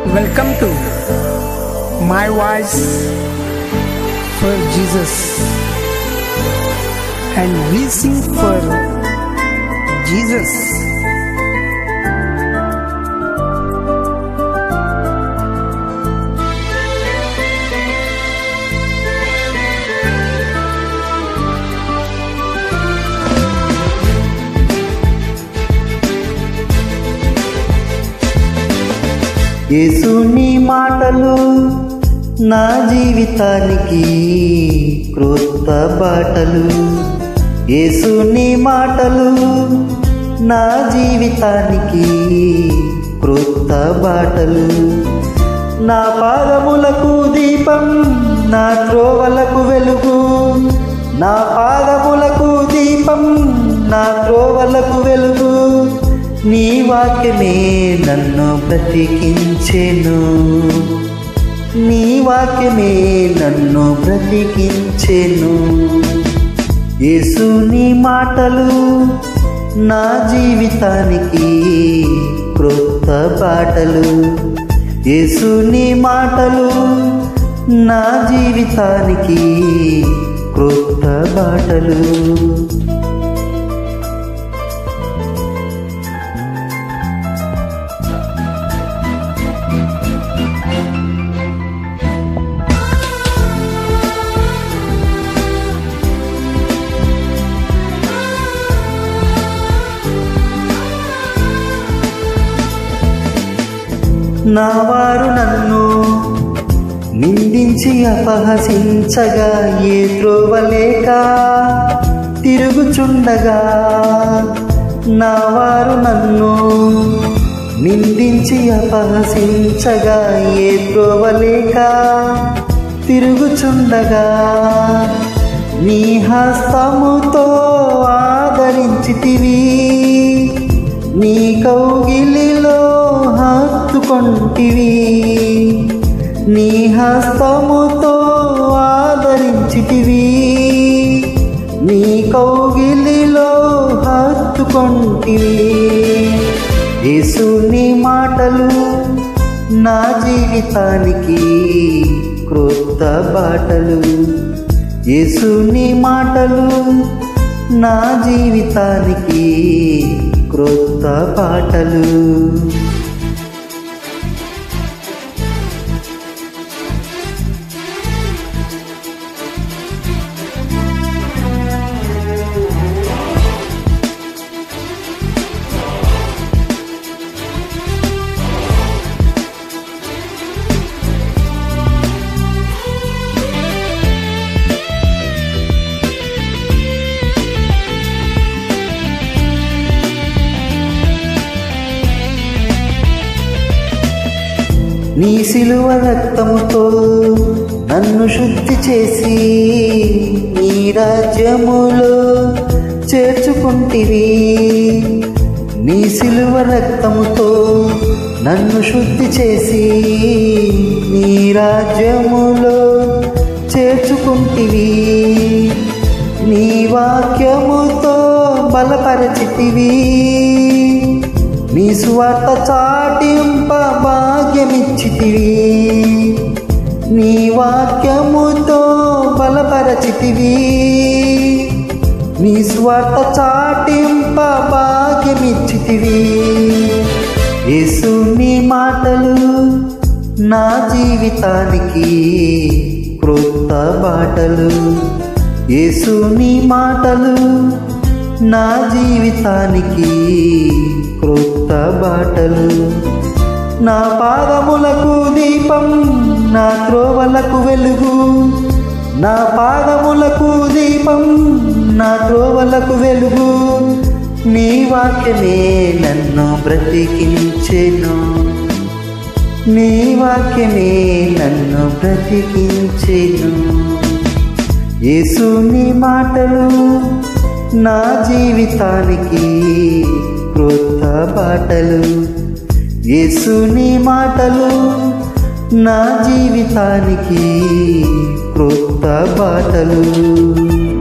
Welcome to My Voice for Jesus. And we sing for Jesus. యేసుని మాటలు నా జీవితానికి క్రొత్త బాటలు యేసుని మాటలు నా జీవితానికి క్రొత్త బాటలు నా పాదములకు దీపం నా త్రోవలకు వెలుగు నా పాదములకు దీపం నా త్రోవలకు వెలుగు నీ వాక్యమే నన్ను బ్రతికించెను నీ వాక్యమే నన్ను బ్రతికించెను యేసుని మాటలు నా జీవితానికి క్రొత్త బాటలు యేసుని మాటలు నా జీవితానికి క్రొత్త బాటలు నా వారు నన్ను నిందించి అపహసించగా ఏ త్రోవలేక తిరుగుచుండగా నా వారు నన్ను నిందించి అపహసించగా ఏ త్రోవలేక తిరుగుచుండగా నీ హస్తముతో ఆదరించితివి నీ కౌగిలిలో హత్తుకొంటివి నీ హస్తముతో ఆదరించితివి నీ కౌగిలిలో హత్తుకొంటివి యేసుని మాటలు నా జీవితానికి క్రొత్త బాటలు యేసుని మాటలు నా జీవితానికి క్రొత్త పాటలు నీ సిలువ రక్తముతో నన్ను శుద్ధి చేసి నీ రాజ్యములో చేర్చుకుంటివి నీ సిలువ రక్తముతో నన్ను శుద్ధి చేసి నీ రాజ్యములో చేర్చుకుంటివి నీ వాక్యముతో బలపరచితివి నీ స్వార్థ చాటింప భాగ్యమిచ్చితివి నీ వాక్యముతో బలపరచితివి నీ స్వార్థ చాటింప భాగ్యమిచ్చితివి యేసు నీ మాటలు నా జీవితానికి క్రొత్త బాటలు యేసు నీ మాటలు నా జీవితానికి క్రొత్త బాటలు నా పాదములకు దీపం నా త్రోవలకు వెలుగు నా పాదములకు దీపం నా త్రోవలకు వెలుగు నీ వాక్యమే నన్ను బ్రతికించెను నీ వాక్యమే నన్ను బ్రతికించెను యేసు నీ మాటలు నా జీవితానికి క్రొత్త బాటలు యేసు నీ మాటలు నా జీవితానికి క్రొత్త బాటలు